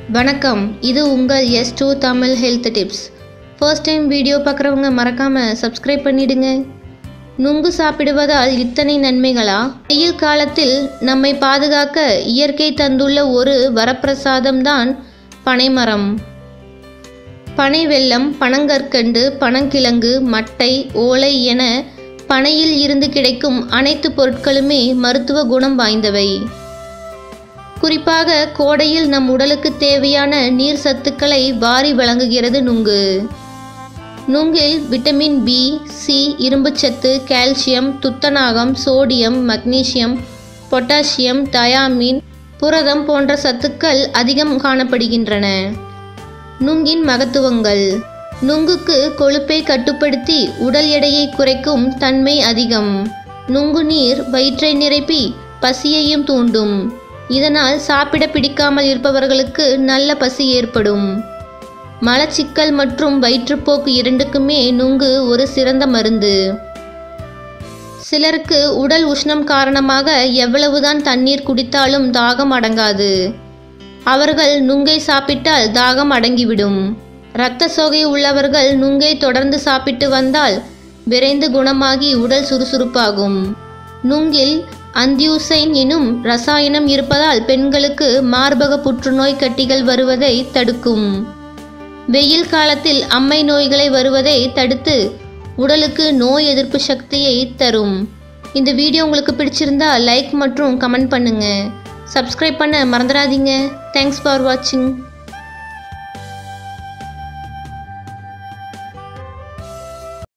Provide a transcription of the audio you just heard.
வணக்கம் இது உங்கள் S two Tamil health tips first time video பார்க்குறவங்க மறக்காமல் சப்ஸ்கிரைப் பண்ணிடுங்க நுங்கு சாப்பிடுவதால் இத்தனை நன்மைகளா வெயில் காலத்தில் நம்மை பாதுகாக்க இயற்கை தந்துள்ள ஒரு வரப்பிரசாதம் தான் பனைமரம் பனை வெல்லம் பனங்கற்கண்டு பனங்கிழங்கு மட்டை ஓலை என பனையில் இருந்து கிடைக்கும் அனைத்து பொருட்களுமே மருத்துவ குணம் வாய்ந்தவை குறிப்பாக கோடையில் நம் உடலுக்கு தேவையான நீர் சத்துக்களை வாரி வழங்குகிறது நுங்கு நுங்கில் விட்டமின் பி சி இரும்புச்சத்து கால்சியம் துத்தநாகம் சோடியம் மக்னீசியம் பொட்டாசியம் தயாமின் புரதம் போன்ற சத்துக்கள் அதிகம் காணப்படுகின்றன நுங்கின் மகத்துவங்கள் நுங்குக்கு கொழுப்பை கட்டுப்படுத்தி உடல் எடையை குறைக்கும் தன்மை அதிகம் நுங்கு நீர் வயிற்றை நிரப்பி பசியையும் தூண்டும் இதனால் சாப்பிட பிடிக்காமல் இருப்பவர்களுக்கு நல்ல பசி ஏற்படும் மலச்சிக்கல் மற்றும் வயிற்றுப்போக்கு இரண்டுக்குமே நுங்கு ஒரு சிறந்த மருந்து சிலருக்கு உடல் உஷ்ணம் காரணமாக எவ்வளவுதான் தண்ணீர் குடித்தாலும் தாகம் அடங்காது அவர்கள் நுங்கை சாப்பிட்டால் தாகம் அடங்கிவிடும் இரத்த சோகை உள்ளவர்கள் நுங்கை தொடர்ந்து சாப்பிட்டு வந்தால் விரைந்து குணமாகி உடல் சுறுசுறுப்பாகும் நுங்கில் அந்தியூசைன் எனும் ரசாயனம் இருப்பதால் பெண்களுக்கு மார்பக புற்றுநோய் கட்டிகள் வருவதை தடுக்கும் வெயில் காலத்தில் அம்மை நோய்களை வருவதை தடுத்து உடலுக்கு நோய் எதிர்ப்பு சக்தியை தரும் இந்த வீடியோ உங்களுக்கு பிடிச்சிருந்தா லைக் மற்றும் கமெண்ட் பண்ணுங்க சப்ஸ்கிரைப் பண்ண மறந்துடாதீங்க தேங்க்ஸ் ஃபார் வாட்சிங்